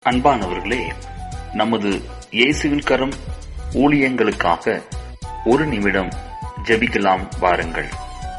அன்பானவர்களே நமது இயேசுவின் கரம் ஊழியங்களுக்காக ஒரு நிமிடம் ஜெபிக்கலாம் வாருங்கள்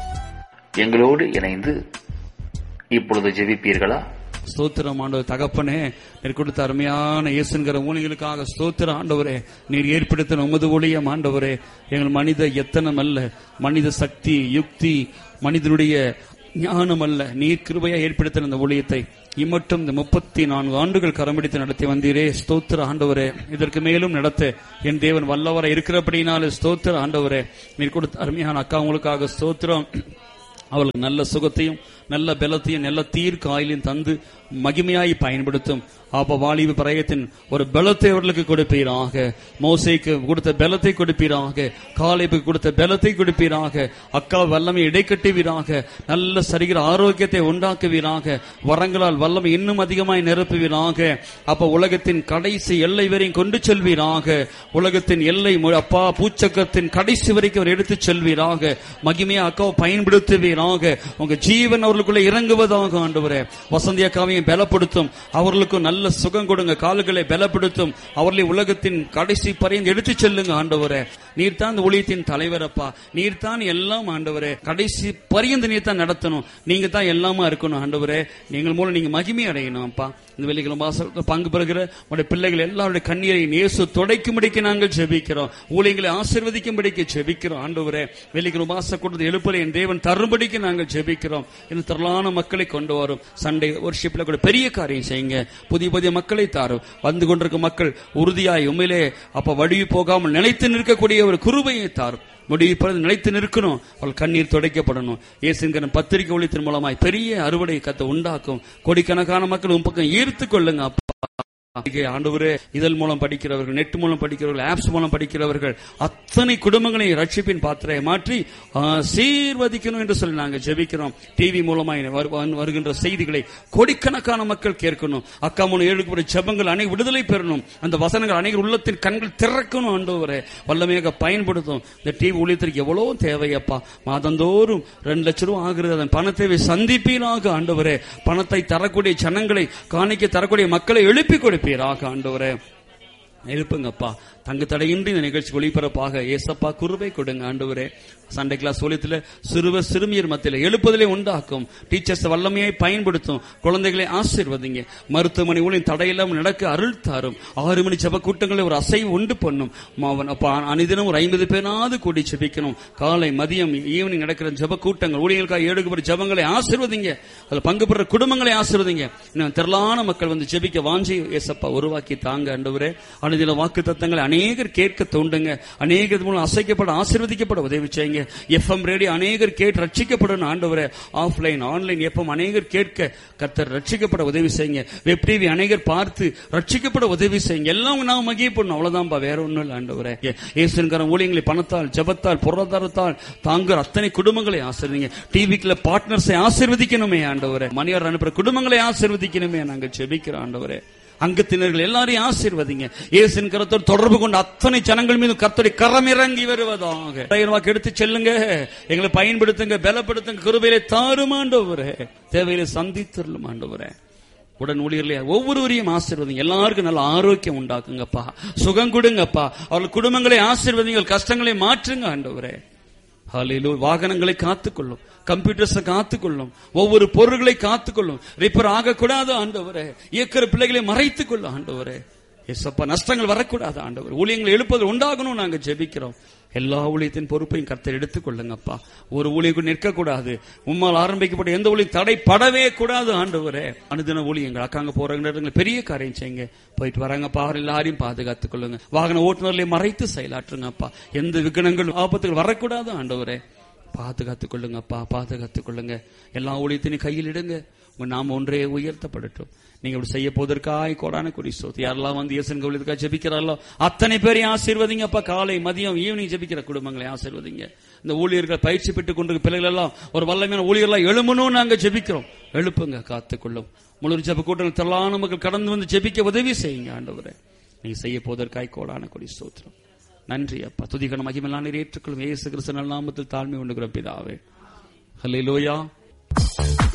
எங்களோடு இணைந்து இப்பொழுது ஜெபிப்பீர்களா ஸ்தோத்திரம் ஆண்டவர் தகப்பனே நீர் கொடுத்த அருமையான இயேசுங்கிற ஊழியர்களுக்காக ஸ்தோத்திர ஆண்டவரே நீர் ஏற்படுத்தின உமது ஊழியம் ஆண்டவரே எங்கள் மனித எத்தனம் அல்ல மனித சக்தி யுக்தி மனிதனுடைய ஞானம் அல்ல நீர் கிருபையா ஏற்படுத்தின இந்த ஊழியத்தை இம்மட்டும் இந்த முப்பத்தி நான்கு ஆண்டுகள் கரம்பிடித்து நடத்தி வந்தீரே ஸ்தோத்திர ஆண்டவரே இதற்கு மேலும் நடத்த என் தேவன் வல்லவரை இருக்கிறபடினாலே ஸ்தோத்திர ஆண்டவரே நீர் கொடுத்த அருமையான அக்கா உங்களுக்காக ஸ்தோத்திரம் அவளுக்கு நல்ல சுகத்தையும் நல்ல பலத்தையும் நல்ல தீர்க்க ஆயிலையும் தந்து மகிமையாய் பயன்படுத்தும் அப்ப வாலிப பிரயத்தின் ஒரு பலத்தை அவர்களுக்கு கொடுப்பீராக மோசைக்கு கொடுத்த பலத்தை கொடுப்பீராக காலைப்புக்கு கொடுத்த பலத்தை கொடுப்பீராக அக்கா வல்லமை இடைக்கட்டுவீராக நல்ல சரிகிற ஆரோக்கியத்தை உண்டாக்குவீராக வரங்களால் வல்லமை இன்னும் அதிகமாய் நிரப்புவீராக அப்ப உலகத்தின் கடைசி எல்லை வரையும் கொண்டு செல்வீராக உலகத்தின் எல்லை மு- அப்பா பூச்சக்கத்தின் கடைசி வரைக்கும் அவர் எடுத்துச் செல்வீராக மகிமையா அக்காவை பயன்படுத்துவீராக உங்க ஜீவன் அவர்களுக்குள்ள இறங்குவதாக ஆண்டவரே வசந்தி அக்காவையும் பலப்படுத்தும் அவர்களுக்கும் நல்ல சுகம் கொடுங்க கால்களை பலப்படுத்தும் அவர்களை உலகத்தின் கடைசி பறைந்து எடுத்துச் செல்லுங்க ஆண்டவரே நீர் தான் இந்த ஊழியத்தின் தலைவரப்பா நீர் தான் எல்லாம் ஆண்டவரே கடைசி பரியந்து நீர் தான் நடத்தணும் நீங்க தான் எல்லாமா இருக்கணும் ஆண்டவரே எங்கள் மூலம் நீங்க மகிமை அடையணும் அப்பா இந்த வெள்ளிக்கிழமை வாசல் பங்கு பெறுகிற உடைய பிள்ளைகள் எல்லாருடைய கண்ணீரை நேசு துடைக்கும்படிக்கு நாங்கள் ஜெபிக்கிறோம் ஊழியங்களை ஆசீர்வதிக்கும்படிக்கு ஜெபிக்கிறோம் ஆண்டவரே வெள்ளிக்கிழமை வாச கொடுத்து எழுப்புற என் தேவன் தரும்படிக்கு நாங்கள் ஜெபிக்கிறோம் இந்த திரளான மக்களை கொண்டு வரும் சண்டே ஒர்ஷிப்ல கூட பெரிய காரியம் செய்யுங்க புதிய புதிய மக்களை தாரும் வந்து கொண்டிருக்கும் மக்கள் உறுதியாய் உண்மையிலே அப்ப வடிவு போகாமல் நிலைத்து நிற்கக்கூடிய ஒரு குருபையை தாரும் முடிவு பிறகு நிலைத்து நிற்கணும் அவள் கண்ணீர் துடைக்கப்படணும் இயேசுங்கிற பத்திரிகை ஒளித்தின் மூலமாய் பெரிய அறுவடை கத்தை உண்டாக்கும் கோடிக்கணக்கான மக்கள் உன் பக்கம் ஈர்த்து கொள்ளுங்க அப்பா இங்கே ஆண்டவரே இதழ் மூலம் படிக்கிறவர்கள் நெட் மூலம் படிக்கிறவர்கள் ஆப்ஸ் மூலம் படிக்கிறவர்கள் அத்தனை குடும்பங்களை ரட்சிப்பின் பாத்திரை மாற்றி சீர்வதிக்கணும் என்று சொல்லி நாங்கள் ஜெபிக்கிறோம் டிவி மூலமாய் வரு- வரு- வருகின்ற செய்திகளை கோடிக்கணக்கான மக்கள் கேட்கணும் அக்கா மூலம் எழுக்கக்கூடிய ஜெபங்கள் அனைவரும் விடுதலை பெறணும் அந்த வசனங்கள் அனைவர் உள்ளத்தின் கண்கள் திறக்கணும் ஆண்டவரே வல்லமையாக பயன்படுத்தும் இந்த டிவி ஊழியத்திற்கு எவ்வளவு தேவையப்பா மாதந்தோறும் ரெண்டு லட்சம் ரூபாய் ஆகிறது அதன் பண தேவை சந்திப்பீராக ஆண்டவரே பணத்தை தரக்கூடிய ஜனங்களை காணிக்க தரக்கூடிய மக்களை எழுப்பி கொடுப்பீராக ஆண்டவரே எழுப்புங்கப்பா தங்கு தடையின்றி இந்த நிகழ்ச்சி ஒளிபரப்பாக ஏசப்பா குருவை கொடுங்க ஆண்டவரே சண்டே கிளாஸ் ஒலியத்துல சிறுவர் சிறுமியர் மத்தியில எழுப்புதலே உண்டாக்கும் டீச்சர்ஸ் வல்லமையை பயன்படுத்தும் குழந்தைகளை ஆசீர்வதிங்க மருத்துவமனை ஊழியம் தடையில்லாமல் நடக்க அருள் தாரும் ஆறு மணி ஜப கூட்டங்களை ஒரு அசைவு உண்டு பண்ணும் மாவன் அப்ப அனிதினம் ஒரு ஐம்பது பேராவது கூடி ஜெபிக்கணும் காலை மதியம் ஈவினிங் நடக்கிற ஜப கூட்டங்கள் ஊழியர்களுக்காக ஏழுகுபடி ஜபங்களை ஆசீர்வதிங்க அதுல பங்கு பெற குடும்பங்களை ஆசீர்வதிங்க இன்னும் திரளான மக்கள் வந்து ஜெபிக்க வாஞ்சி ஏசப்பா உருவாக்கி தாங்க ஆண்டவரே அனுதின வாக்கு தத்தங்களை அநேகர் கேட்க தோண்டுங்க அநேகர் மூலம் அசைக்கப்பட ஆசீர்வதிக்கப்பட உதவி செய்யுங்க எஃப்எம் ரேடியோ அநேகர் கேட்டு ரட்சிக்கப்படணும் ஆண்டவரே ஆஃப்லைன் ஆன்லைன் எஃப்எம் அநேகர் கேட்க கர்த்தர் ரட்சிக்கப்பட உதவி செய்யுங்க வெப் டிவி அநேகர் பார்த்து ரட்சிக்கப்பட உதவி செய்யுங்க எல்லாம் நாம் மகிழ்ப்படணும் அவ்வளவுதான்பா வேற ஒண்ணும் இல்லை ஆண்டவரே இயேசுங்கிற ஊழியங்களை பணத்தால் ஜபத்தால் பொருளாதாரத்தால் தாங்குற அத்தனை குடும்பங்களை ஆசீர்வதிங்க டிவிக்குள்ள பார்ட்னர்ஸை ஆசீர்வதிக்கணுமே ஆண்டவரே மணியார் அனுப்புற குடும்பங்களை ஆசீர்வதிக்கணுமே நாங்கள் ஜெபிக்கிறோம் ஆண்டவரே அங்கத்தினர்கள் எல்லாரையும் ஆசீர்வதிங்க இயேசுவின் கரத்தோடு தொடர்பு கொண்ட அத்தனை ஜனங்கள் மீது கர்த்தருடைய கரம் இறங்கி வருவதாக ஆயிரம் வாக்கு எடுத்து செல்லுங்க எங்களை பயன்படுத்துங்க பலப்படுத்துங்க கிருபையிலே தாருமாண்டவரே தேவையிலே சந்தித்தருளும் ஆண்டவரே உடன் ஊழியர்களே ஒவ்வொருவரையும் ஆசீர்வதிங்க எல்லாருக்கும் நல்ல ஆரோக்கியம் உண்டாக்குங்கப்பா சுகம் கொடுங்கப்பா அவர்கள் குடும்பங்களை ஆசீர்வதிங்க கஷ்டங்களை மாற்றுங்க ஆண்டவரே ஹalleluya வாகனங்களை காத்துக்கொள்ளும் கம்ப்யூட்டர்ஸை காத்துக்கொள்ளும் ஒவ்வொரு பொருள்களை காத்துக்கொள்ளும் ரிப்பேர் ஆகக்கூடாது ஆண்டவரே இயக்கிற பிள்ளைகளை மறைத்துக் கொள்ளும் ஆண்டவரே எஸ்அப்பா நஷ்டங்கள் வரக்கூடாது ஆண்டவர் ஊழியங்கள் எழுப்பது உண்டாகணும் நாங்க ஜெபிக்கிறோம் எல்லா ஊழியத்தின் பொறுப்பையும் கர்த்தர் எடுத்துக்கொள்ளுங்கப்பா ஒரு ஊழியம் நிற்கக்கூடாது உம்மால் ஆரம்பிக்கப்பட்ட எந்த ஊழியம் தடைப்படவே கூடாது ஆண்டவரே அனுதின ஊழியங்கள் அக்காங்க போறாங்க பெரிய காரியம் செய்யுங்க போயிட்டு வராங்கப்பா அவர் எல்லாரையும் பாதுகாத்துக் கொள்ளுங்க வாகன ஓட்டுநர்களை மறைத்து செயலாற்றுங்கப்பா எந்த விகனங்கள் ஆபத்துகள் வரக்கூடாது ஆண்டவரே பாதுகாத்துக் கொள்ளுங்கப்பா பாதுகாத்துக் கொள்ளுங்க எல்லா ஊழியத்தினையும் கையில் இடுங்க உங்க நாம ஒன்றே உயர்த்தப்படட்டும் நீங்க இப்படி செய்ய போவதற்காய் கோடான குறி சோத்து யாரெல்லாம் வந்து இயேசன் கோவிலுக்காக ஜெபிக்கிறாரோ அத்தனை பேரையும் ஆசீர்வதிங்கப்பா காலை மதியம் ஈவினிங் ஜெபிக்கிற குடும்பங்களை ஆசீர்வதிங்க இந்த ஊழியர்கள் பயிற்சி பெற்றுக் கொண்டிருக்க பிள்ளைகள் எல்லாம் ஒரு வல்லமையான ஊழியர்களாக எழுமணும் நாங்க ஜெபிக்கிறோம் எழுப்புங்க காத்துக்கொள்ளும் முழு ஜெப கூட்டங்கள் திரளான மக்கள் கடந்து வந்து ஜெபிக்க உதவி செய்யுங்க ஆண்டவரே நீங்க செய்ய போவதற்காய் கோடான கொடி ஸ்தோத்திரம் நன்றி அப்பா துதிகன மகிமெல்லாம் நீர் ஏற்றுக்கொள்ளும் இயேசு கிறிஸ்து நாமத்தில் தாழ்மை உண்டுகிற பிதாவே ஹல்லேலூயா